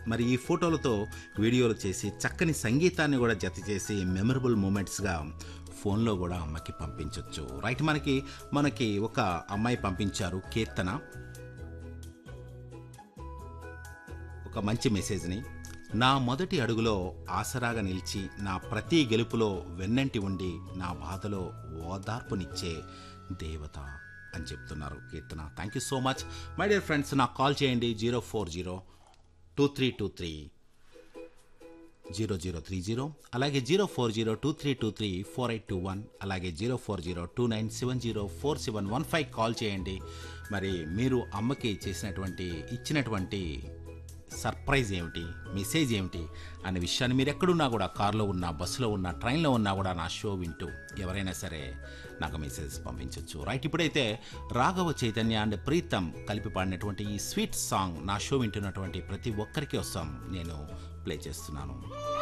మరి ఈ ఫోటోలతో వీడియోలు చేసి చక్కని సంగీతాన్ని కూడా జత చేసి మెమరబుల్ మూమెంట్స్గా ఫోన్లో కూడా అమ్మకి పంపించవచ్చు రైట్ మనకి మనకి ఒక అమ్మాయి పంపించారు కీర్తన ఒక మంచి మెసేజ్ని నా మొదటి అడుగులో ఆసరాగా నిలిచి నా ప్రతి గెలుపులో వెన్నంటి ఉండి నా బాధలో ఓదార్పునిచ్చే దేవత అని చెప్తున్నారు Keerthana thank you so much my dear friends నాకు కాల్ చేయండి zero four zero two three two three zero zero three zero అలాగే zero four zero two three two three four eight two one అలాగే zero four zero two nine seven zero four seven one five call చేయండి మరి మీరు అమ్మకి చేసినటువంటి ఇచ్చినటువంటి surprise ఏమిటి message ఏమిటి అనే విషయాన్ని మీరు ఎక్కడున్నా కూడా కార్లో ఉన్నా బస్సులో ఉన్నా ట్రైన్లో ఉన్నా కూడా నా షో వింటూ ఎవరైనా సరే నాకు మెసేజ్ పంపించవచ్చు రైట్ ఇప్పుడైతే రాఘవ చైతన్య అండ్ ప్రీతం కలిపి పాడినటువంటి ఈ స్వీట్ సాంగ్ నా షో వింటున్నటువంటి ప్రతి ఒక్కరికి వస్తాం నేను ప్లే చేస్తున్నాను